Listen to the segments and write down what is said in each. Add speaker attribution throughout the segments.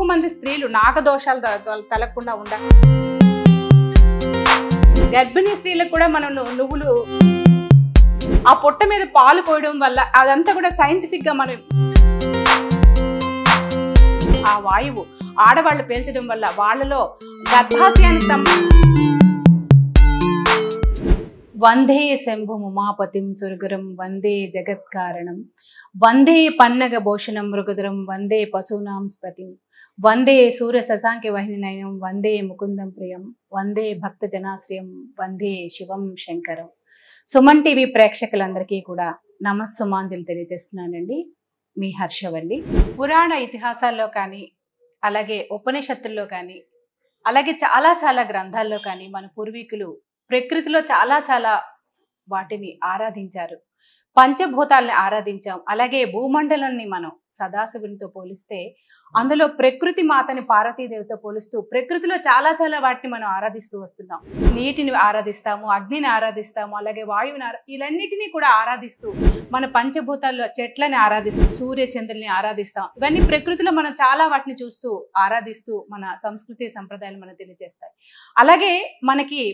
Speaker 1: ఎక్కువ మంది స్త్రీలు నాగదోషాలు త- త- తలగకుండా ఉండ గర్భిణీ స్త్రీలకు కూడా మనం ను- నువ్వులు ఆ పొట్ట మీద పాలు పోయడం వల్ల అదంతా కూడా సైంటిఫిక్ గా మనం ఆ వాయువు ఆడవాళ్ళు పీల్చడం వల్ల వాళ్ళలో గర్భాశయానికి సంబంధించి వందే శంభు ఉమాపతిం సురగురం వందే జగత్కారణం వందే పన్నగ భూషణం మృగధరం వందే పశూనాం స్పతిం వందే సూర్య శశాంకి వహినయం వందే ముకుందం ప్రియం వందే భక్త జనాశ్రయం వందే శివం శంకరం సుమన్ టీవీ ప్రేక్షకులందరికీ కూడా నమస్సుమాంజలి తెలియజేస్తున్నానండి మీ హర్షవల్లి పురాణ ఇతిహాసాల్లో కానీ అలాగే ఉపనిషత్తుల్లో కానీ అలాగే చాలా చాలా గ్రంథాల్లో కానీ మన పూర్వీకులు ప్రకృతిలో చాలా చాలా వాటిని ఆరాధించారు పంచభూతాలని ఆరాధించాం అలాగే భూమండలాన్ని మనం సదాశివునితో పోలిస్తే అందులో ప్రకృతి మాతని పార్వతీదేవితో పోలుస్తూ ప్రకృతిలో చాలా చాలా వాటిని మనం ఆరాధిస్తూ వస్తున్నాం నీటిని ఆరాధిస్తాము అగ్నిని ఆరాధిస్తాము అలాగే వాయువుని ఆరా ఇవన్నిటినీ కూడా ఆరాధిస్తూ మన పంచభూతాల్లో చెట్లని ఆరాధిస్తాం సూర్య చంద్రుల్ని ఆరాధిస్తాం ఇవన్నీ ప్రకృతిలో మనం చాలా వాటిని చూస్తూ ఆరాధిస్తూ మన సంస్కృతి సంప్రదాయాలు మనకు తెలియజేస్తాయి అలాగే మనకి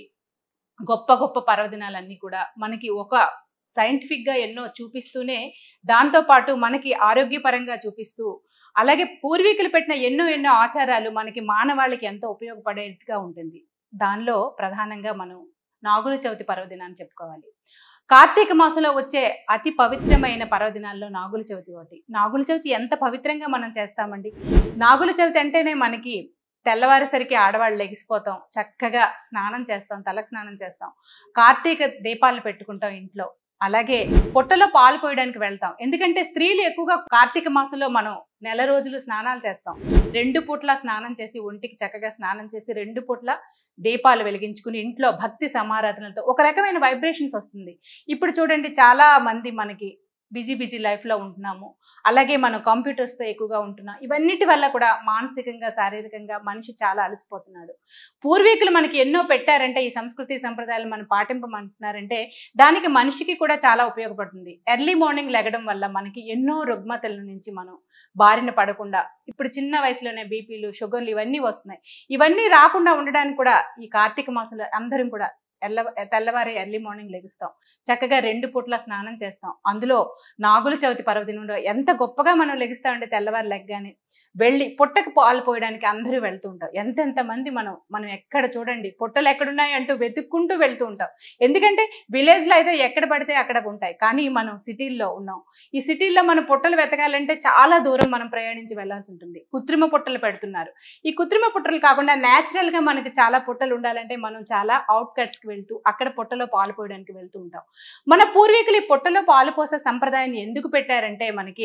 Speaker 1: గొప్ప గొప్ప పర్వదినాలన్నీ కూడా మనకి ఒక సైంటిఫిక్ గా ఎన్నో చూపిస్తూనే దాంతో పాటు మనకి ఆరోగ్యపరంగా చూపిస్తూ అలాగే పూర్వీకులు పెట్టిన ఎన్నో ఎన్నో ఆచారాలు మనకి మానవాళికి ఎంతో ఉపయోగపడేట్టుగా ఉంటుంది దానిలో ప్రధానంగా మనం నాగుల చవితి పర్వదినాన్ని చెప్పుకోవాలి కార్తీక మాసంలో వచ్చే అతి పవిత్రమైన పర్వదినాల్లో నాగుల చవితి ఒకటి నాగుల చవితి ఎంత పవిత్రంగా మనం చేస్తామండి నాగుల చవితి అంటేనే మనకి తెల్లవారేసరికి ఆడవాళ్ళు లెగిసిపోతాం చక్కగా స్నానం చేస్తాం తలకు స్నానం చేస్తాం కార్తీక దీపాలు పెట్టుకుంటాం ఇంట్లో అలాగే పొట్టలో పాలు పోయడానికి వెళ్తాం ఎందుకంటే స్త్రీలు ఎక్కువగా కార్తీక మాసంలో మనం నెల రోజులు స్నానాలు చేస్తాం రెండు పూట్ల స్నానం చేసి ఒంటికి చక్కగా స్నానం చేసి రెండు పూట్ల దీపాలు వెలిగించుకుని ఇంట్లో భక్తి సమారాధనలతో ఒక రకమైన వైబ్రేషన్స్ వస్తుంది ఇప్పుడు చూడండి చాలా మంది మనకి బిజీ బిజీ లైఫ్లో ఉంటున్నాము అలాగే మనం కంప్యూటర్స్తో ఎక్కువగా ఉంటున్నాం ఇవన్నిటి వల్ల కూడా మానసికంగా శారీరకంగా మనిషి చాలా అలసిపోతున్నాడు పూర్వీకులు మనకి ఎన్నో పెట్టారంటే ఈ సంస్కృతి సంప్రదాయాలు మనం పాటింపమంటున్నారంటే దానికి మనిషికి కూడా చాలా ఉపయోగపడుతుంది ఎర్లీ మార్నింగ్ లెగడం వల్ల మనకి ఎన్నో రుగ్మతల నుంచి మనం బారిన పడకుండా ఇప్పుడు చిన్న వయసులోనే బీపీలు షుగర్లు ఇవన్నీ వస్తున్నాయి ఇవన్నీ రాకుండా ఉండడానికి కూడా ఈ కార్తీక మాసంలో అందరం కూడా ఎల్ల తెల్లవారి ఎర్లీ మార్నింగ్ లెగుస్తాం చక్కగా రెండు పూట్ల స్నానం చేస్తాం అందులో నాగుల చవితి పర్వదినంలో ఎంత గొప్పగా మనం లెగుస్తామంటే తెల్లవారు లెగ్గానే వెళ్ళి పుట్టకు పాలు పోయడానికి అందరూ వెళ్తూ ఉంటాం ఎంతెంత మంది మనం మనం ఎక్కడ చూడండి పుట్టలు ఎక్కడున్నాయి అంటూ వెతుక్కుంటూ వెళ్తూ ఉంటాం ఎందుకంటే విలేజ్లో అయితే ఎక్కడ పడితే అక్కడ ఉంటాయి కానీ మనం సిటీల్లో ఉన్నాం ఈ సిటీల్లో మనం పుట్టలు వెతకాలంటే చాలా దూరం మనం ప్రయాణించి వెళ్ళాల్సి ఉంటుంది కృత్రిమ పుట్టలు పెడుతున్నారు ఈ కృత్రిమ పుట్టలు కాకుండా natural గా మనకి చాలా పుట్టలు ఉండాలంటే మనం చాలా అవుట్కట్స్కి వెళ్తూ అక్కడ పుట్టలో పాలు పోయడానికి వెళ్తూ ఉంటాం మన పూర్వీకులు ఈ పుట్టలో పాలు పోసే సంప్రదాయాన్ని ఎందుకు పెట్టారంటే మనకి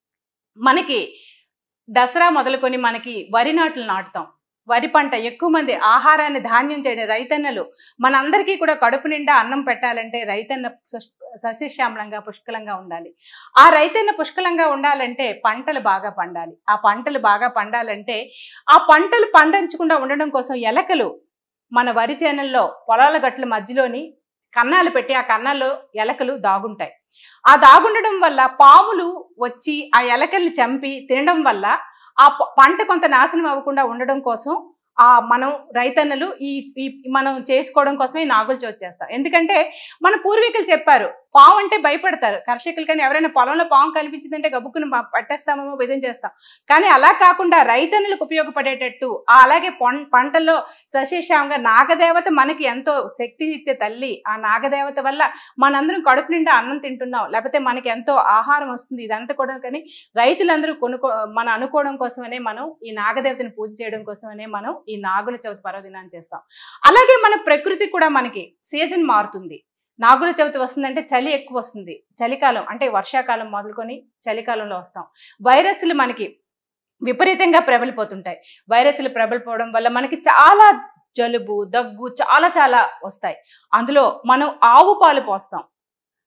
Speaker 1: మనకి దసరా మొదలుకొని మనకి వరి నాట్లు నాటుతాం వరి పంట ఎక్కువ మంది ఆహారాన్ని ధాన్యం చేయడం రైతన్నలు మనందరికీ కూడా కడుపు నిండా అన్నం పెట్టాలంటే రైతన్న సుష్- సస్యశ్యామలంగా పుష్కలంగా ఉండాలి ఆ రైతన్న పుష్కలంగా ఉండాలంటే పంటలు బాగా పండాలి ఆ పంటలు బాగా పండాలంటే ఆ పంటలు పండించకుండా ఉండడం కోసం ఎలకలు మన వరి చేనుల్లో పొలాల గట్ల మధ్యలోని కన్నాలు పెట్టి ఆ కన్నాల్లో ఎలకలు దాగుంటాయి ఆ దాగుండడం వల్ల పాములు వచ్చి ఆ ఎలకల్ని చంపి తినడం వల్ల ఆ ప- పంట కొంత నాశనం అవ్వకుండా ఉండడం కోసం ఆ మనం రైతన్నలు ఈ ఈ మనం చేసుకోవడం కోసం ఈ నాగులు చోటు చేస్తాం ఎందుకంటే మన పూర్వీకులు చెప్పారు పాము అంటే భయపడతారు కర్షకులు కానీ ఎవరైనా పొలంలో పాము కనిపించిందంటే గబుక్కును ప- పట్టేస్తామేమో విధం చేస్తాం కానీ అలా కాకుండా రైతన్నులకు ఉపయోగపడేటట్టు ఆ అలాగే పొం- పంటల్లో సశేషంగా నాగదేవత మనకి ఎంతో శక్తిని ఇచ్చే తల్లి ఆ నాగదేవత వల్ల మనందరం కడుపు నిండా అన్నం తింటున్నాం లేకపోతే మనకి ఎంతో ఆహారం వస్తుంది ఇదంతా కూడా కానీ రైతులందరూ కొనుక్కో మన అనుకోవడం కోసమనే మనం ఈ నాగదేవతని పూజ చేయడం కోసమనే మనం ఈ నాగుల చవితి పర్వదినాన్ని చేస్తాం అలాగే మన ప్రకృతి కూడా మనకి సీజన్ మారుతుంది నాగుల చవితి వస్తుందంటే చలి ఎక్కువ వస్తుంది చలికాలం అంటే వర్షాకాలం మొదలుకొని చలికాలంలో వస్తాం వైరస్లు మనకి విపరీతంగా ప్రబలిపోతుంటాయి వైరస్లు ప్రబలిపోవడం వల్ల మనకి చాలా జలుబు దగ్గు చాలా చాలా వస్తాయి అందులో మనం ఆవు పాలు పోస్తాం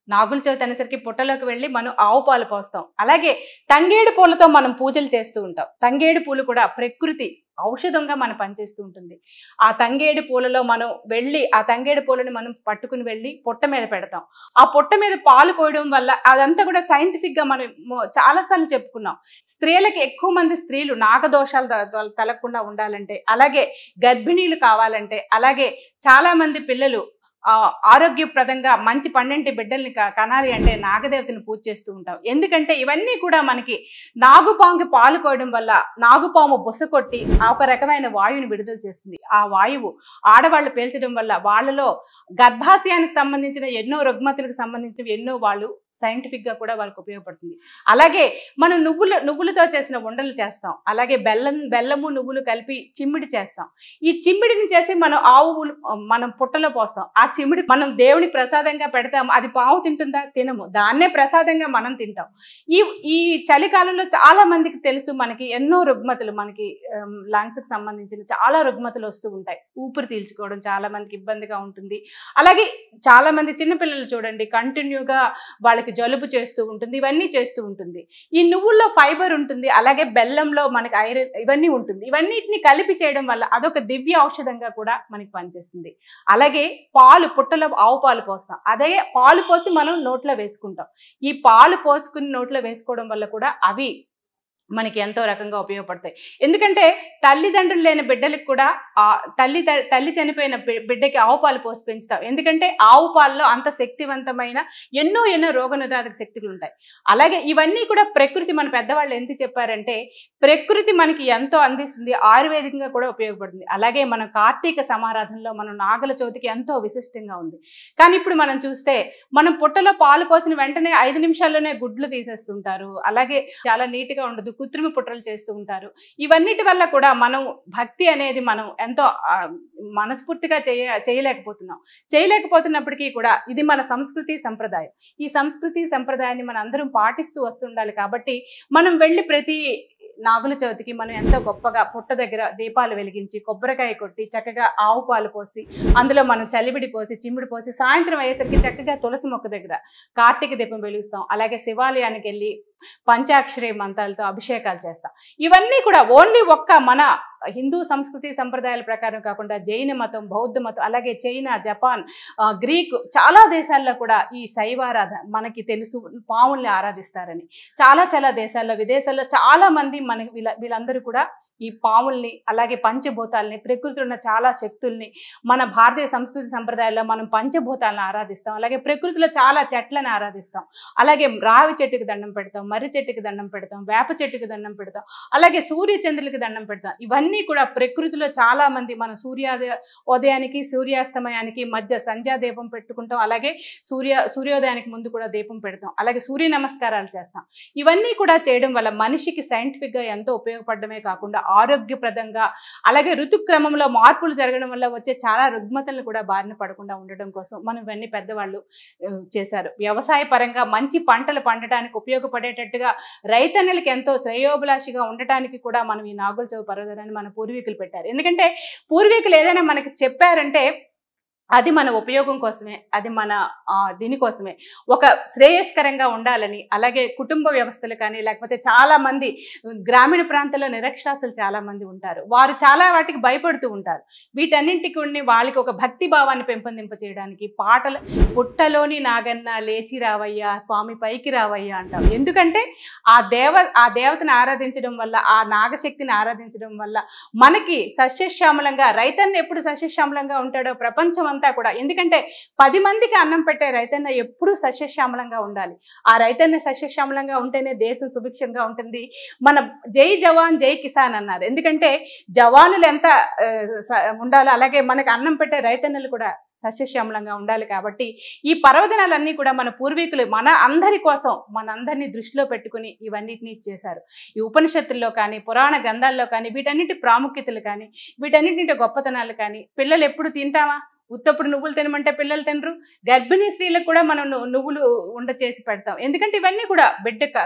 Speaker 1: నాగుల చవితి అనేసరికి పుట్టలోకి వెళ్ళి మనం ఆవు పాలు పోస్తాం అలాగే తంగేడు పూలతో మనం పూజలు చేస్తూ ఉంటాం తంగేడు పూలు కూడా ప్రకృతి ఔషధంగా మనం పనిచేస్తూ ఉంటుంది ఆ తంగేడు పూలలో మనం వెళ్ళి ఆ తంగేడు పూలను మనం పట్టుకుని వెళ్ళి పుట్ట మీద పెడతాం ఆ పుట్ట మీద పాలు పోయడం వల్ల అదంతా కూడా సైంటిఫిక్ గా మనం మొ- చాలాసార్లు చెప్పుకున్నాం స్త్రీలకు ఎక్కువ మంది స్త్రీలు నాగదోషాలు త- త- తలగకుండా ఉండాలంటే అలాగే గర్భిణీలు కావాలంటే అలాగే చాలా మంది పిల్లలు ఆ, ఆరోగ్యప్రదంగా మంచి పన్నెంటి బిడ్డల్ని క- కనాలి అంటే నాగదేవతని పూజ చేస్తూ ఉంటాం ఎందుకంటే ఇవన్నీ కూడా మనకి నాగుపాముకి పాలు పోయడం వల్ల నాగుపాము బుస కొట్టి ఆ ఒక రకమైన వాయువుని విడుదల చేస్తుంది ఆ వాయువు ఆడవాళ్ళు పీల్చడం వల్ల వాళ్ళలో గర్భాశయానికి సంబంధించిన ఎన్నో రుగ్మతులకు సంబంధించిన ఎన్నో వాళ్ళు సైంటిఫిక్ గా కూడా వాళ్ళకి ఉపయోగపడుతుంది అలాగే మనం నువ్వుల నువ్వులతో చేసిన ఉండలు చేస్తాం అలాగే బెల్లం బెల్లము నువ్వులు కలిపి చిమ్మిడి చేస్తాం ఈ చిమ్మిడిని చేసి మనం ఆవు మనం పుట్టలో పోస్తాం ఆ చిమ్మిడి మనం దేవుని ప్రసాదంగా పెడతాం అది పావు తింటుందా తినము దాన్నే ప్రసాదంగా మనం తింటాం ఈ ఈ చలికాలంలో చాలా మందికి తెలుసు మనకి ఎన్నో రుగ్మతులు మనకి లంగ్స్ కి సంబంధించిన చాలా రుగ్మతులు వస్తూ ఉంటాయి ఊపిరి పీల్చుకోవడం చాలా మందికి ఇబ్బందిగా ఉంటుంది అలాగే చాలా మంది చిన్నపిల్లలు చూడండి కంటిన్యూగా వాళ్ళకి జలుబు చేస్తూ ఉంటుంది ఇవన్నీ చేస్తూ ఉంటుంది ఈ నువ్వుల్లో ఫైబర్ ఉంటుంది అలాగే బెల్లంలో మనకి ఐరన్ ఇవన్నీ ఉంటుంది ఇవన్నిటిని కలిపి చేయడం వల్ల అదొక దివ్య ఔషధంగా కూడా మనకి పనిచేస్తుంది అలాగే పాలు పుట్టలో ఆవు పాలు పోస్తాం అదే పాలు పోసి మనం నోట్లో వేసుకుంటాం ఈ పాలు పోసుకుని నోట్లో వేసుకోవడం వల్ల కూడా అవి మనకి ఎంతో రకంగా ఉపయోగపడతాయి ఎందుకంటే తల్లిదండ్రులు లేని బిడ్డలకు కూడా ఆ తల్లి తల్లి చనిపోయిన బి- బిడ్డకి ఆవు పాలు పోసి పెంచుతాం ఎందుకంటే ఆవు పాలలో అంత శక్తివంతమైన ఎన్నో ఎన్నో రోగనిరోధక శక్తులు ఉంటాయి అలాగే ఇవన్నీ కూడా ప్రకృతి మన పెద్దవాళ్ళు ఎంత చెప్పారంటే ప్రకృతి మనకి ఎంతో అందిస్తుంది ఆయుర్వేదికంగా కూడా ఉపయోగపడుతుంది అలాగే మన కార్తీక సమారాధనలో మనం నాగల చవితికి ఎంతో విశిష్టంగా ఉంది కానీ ఇప్పుడు మనం చూస్తే మనం పుట్టలో పాలు పోసిన వెంటనే ఐదు నిమిషాల్లోనే గుడ్లు తీసేస్తుంటారు అలాగే చాలా నీట్గా ఉండదు కృత్రిమ పుట్టలు చేస్తూ ఉంటారు ఇవన్నిటి వల్ల కూడా మనం భక్తి అనేది మనం ఎంతో ఆ, మనస్ఫూర్తిగా చేయ చేయలేకపోతున్నాం చేయలేకపోతున్నప్పటికీ కూడా ఇది మన సంస్కృతి సంప్రదాయం ఈ సంస్కృతి సంప్రదాయాన్ని మన అందరం పాటిస్తూ వస్తుండాలి కాబట్టి మనం వెళ్ళి ప్రతి నాగుల చవితికి మనం ఎంతో గొప్పగా పుట్ట దగ్గర దీపాలు వెలిగించి కొబ్బరికాయ కొట్టి చక్కగా ఆవు పాలు పోసి అందులో మనం చలివిడి పోసి చిమ్మిడి పోసి సాయంత్రం అయ్యేసరికి చక్కగా తులసి మొక్క దగ్గర కార్తీక దీపం వెలుగుస్తాం అలాగే శివాలయానికి వెళ్ళి పంచాక్షరి మంత్రాలతో అభిషేకాలు చేస్తాం ఇవన్నీ కూడా ఓన్లీ ఒక్క మన హిందూ సంస్కృతి సంప్రదాయాల ప్రకారం కాకుండా జైన మతం బౌద్ధ మతం అలాగే చైనా జపాన్ ఆ, గ్రీకు చాలా దేశాల్లో కూడా ఈ శైవారాధన మనకి తెలుసు పాముల్ని ఆరాధిస్తారని చాలా చాలా దేశాల్లో విదేశాల్లో చాలా మంది మనకి వీళ్ళ వీళ్ళందరూ కూడా ఈ పాముల్ని అలాగే పంచభూతాలని ప్రకృతిలో ఉన్న చాలా శక్తుల్ని మన భారతీయ సంస్కృతి సంప్రదాయాల్లో మనం పంచభూతాలను ఆరాధిస్తాం అలాగే ప్రకృతిలో చాలా చెట్లను ఆరాధిస్తాం అలాగే రావి చెట్టుకి దండం పెడతాం మర్రి చెట్టుకి దండం పెడతాం వేప చెట్టుకి దండం పెడతాం అలాగే సూర్య చంద్రులకి దండం పెడతాం ఇవన్నీ కూడా ప్రకృతిలో చాలా మంది మన సూర్యోదయ ఉదయానికి సూర్యాస్తమయానికి మధ్య సంధ్యా దీపం పెట్టుకుంటాం అలాగే సూర్య సూర్యోదయానికి ముందు కూడా దీపం పెడతాం అలాగే సూర్య నమస్కారాలు చేస్తాం ఇవన్నీ కూడా చేయడం వల్ల మనిషికి scientific గా ఎంతో ఉపయోగపడమే కాకుండా ఆరోగ్యప్రదంగా అలాగే ఋతుక్రమంలో మార్పులు జరగడం వల్ల వచ్చే చాలా రుగ్మతలను కూడా బారిన పడకుండా ఉండడం కోసం మనం ఇవన్నీ పెద్దవాళ్ళు ఆ, చేశారు వ్యవసాయ పరంగా మంచి పంటలు పండటానికి ఉపయోగపడేటట్టుగా రైతన్నలకి ఎంతో శ్రేయోభిలాషిగా ఉండటానికి కూడా మనం ఈ నాగుల చౌ పర్వదనాన్ని మన పూర్వీకులు పెట్టారు ఎందుకంటే పూర్వీకులు ఏదైనా మనకి చెప్పారంటే అది మన ఉపయోగం కోసమే అది మన ఆ, దీనికోసమే ఒక శ్రేయస్కరంగా ఉండాలని అలాగే కుటుంబ వ్యవస్థలు కానీ లేకపోతే చాలా మంది గ్రామీణ ప్రాంతాల్లో నిరక్షరాస్యులు చాలా మంది ఉంటారు వారు చాలా వాటికి భయపడుతూ ఉంటారు వీటన్నింటికి ఉండి వాళ్ళకి ఒక భక్తి భావాన్ని పెంపొందింప చేయడానికి పాటలు పుట్టలోని నాగన్న లేచి రావయ్యా స్వామి పైకి రావయ్యా అంటాం ఎందుకంటే ఆ దేవ ఆ దేవతను ఆరాధించడం వల్ల ఆ నాగశక్తిని ఆరాధించడం వల్ల మనకి సస్యశ్యామలంగా రైతన్న ఎప్పుడు సస్యశ్యామలంగా ఉంటాడో ప్రపంచం అంతా కూడా ఎందుకంటే పది మందికి అన్నం పెట్టే రైతన్న ఎప్పుడూ సస్యశ్యామలంగా ఉండాలి ఆ రైతన్న సస్యశ్యామలంగా ఉంటేనే దేశం సుభిక్షంగా ఉంటుంది మన జై జవాన్ జై కిసాన్ అన్నారు ఎందుకంటే జవానులు ఎంత ఆ, స- ఉండాలో అలాగే మనకి అన్నం పెట్టే రైతన్నలు కూడా సస్యశ్యామలంగా ఉండాలి కాబట్టి ఈ పర్వదినాలన్నీ కూడా మన పూర్వీకులు మన అందరి కోసం మనందరినీ దృష్టిలో పెట్టుకుని ఇవన్నిటిని చేశారు ఈ ఉపనిషత్తుల్లో కానీ పురాణ గ్రంథాల్లో కానీ వీటన్నిటి ప్రాముఖ్యతలు కానీ వీటన్నిటి గొప్పతనాలు కానీ పిల్లలు ఎప్పుడు తింటామా ఉత్తప్పుడు నువ్వులు తినమంటే పిల్లలు తినరు గర్భిణీ స్త్రీలకు కూడా మనం ను- నువ్వులు ఉండ చేసి పెడతాం ఎందుకంటే ఇవన్నీ కూడా బిడ్డ క-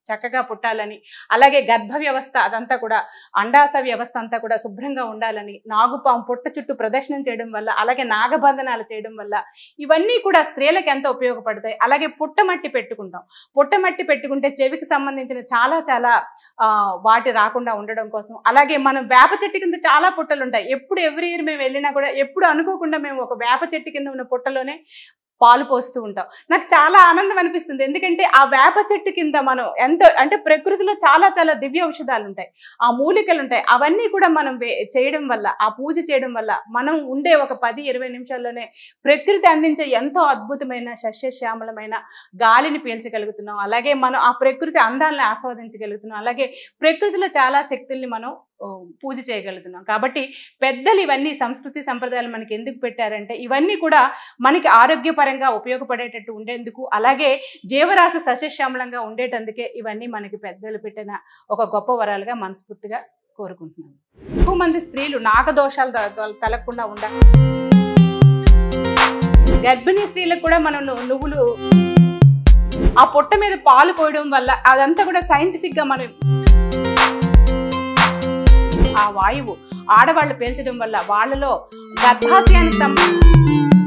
Speaker 1: చక్కగా పుట్టాలని అలాగే గర్భ వ్యవస్థ అదంతా కూడా అండాశ వ్యవస్థ అంతా కూడా శుభ్రంగా ఉండాలని నాగుపాము పుట్ట చుట్టూ ప్రదర్శనం చేయడం వల్ల అలాగే నాగబంధనాలు చేయడం వల్ల ఇవన్నీ కూడా స్త్రీలకు ఎంతో ఉపయోగపడతాయి అలాగే పుట్టమట్టి పెట్టుకుంటాం పుట్టమట్టి పెట్టుకుంటే చెవికి సంబంధించిన చాలా చాలా ఆ, వాటి రాకుండా ఉండడం కోసం అలాగే మనం వేప చెట్టు కింద చాలా పుట్టలు ఉంటాయి ఎప్పుడు ఎవ్రీ ఇయర్ మేము వెళ్ళినా కూడా ఎప్పుడు అనుకోకుండా మేము ఒక వేప చెట్టు కింద ఉన్న పుట్టలోనే పాలు పోస్తూ ఉంటాం నాకు చాలా ఆనందం అనిపిస్తుంది ఎందుకంటే ఆ వేప చెట్టు కింద మనం ఎంతో అంటే ప్రకృతిలో చాలా చాలా దివ్య ఔషధాలు ఉంటాయి ఆ మూలికలు ఉంటాయి అవన్నీ కూడా మనం వే- చేయడం వల్ల ఆ పూజ చేయడం వల్ల మనం ఉండే ఒక పది ఇరవై నిమిషాల్లోనే ప్రకృతి అందించే ఎంతో అద్భుతమైన సస్యశ్యామలమైన గాలిని పీల్చగలుగుతున్నాం అలాగే మనం ఆ ప్రకృతి అందాలను ఆస్వాదించగలుగుతున్నాం అలాగే ప్రకృతిలో చాలా శక్తుల్ని మనం ఓ, పూజ చేయగలుగుతున్నాం కాబట్టి పెద్దలు ఇవన్నీ సంస్కృతి సంప్రదాయాలు మనకి ఎందుకు పెట్టారంటే ఇవన్నీ కూడా మనకి ఆరోగ్యపరంగా ఉపయోగపడేటట్టు ఉండేందుకు అలాగే జీవరాశి సస్యశ్యామలంగా ఉండేటందుకే ఇవన్నీ మనకి పెద్దలు పెట్టిన ఒక గొప్ప వరాలుగా మనస్ఫూర్తిగా కోరుకుంటున్నాను ఎక్కువ మంది స్త్రీలు నాగదోషాలు త- త- తలగకుండా ఉండ గర్భిణీ స్త్రీలకు కూడా మనం ను- నువ్వులు ఆ పొట్ట మీద పాలు పోయడం వల్ల అదంతా కూడా సైంటిఫిక్ గా మనం ఆ వాయువు ఆడవాళ్ళు పీల్చడం వల్ల వాళ్ళలో గర్భాశయానికి సంబంధించి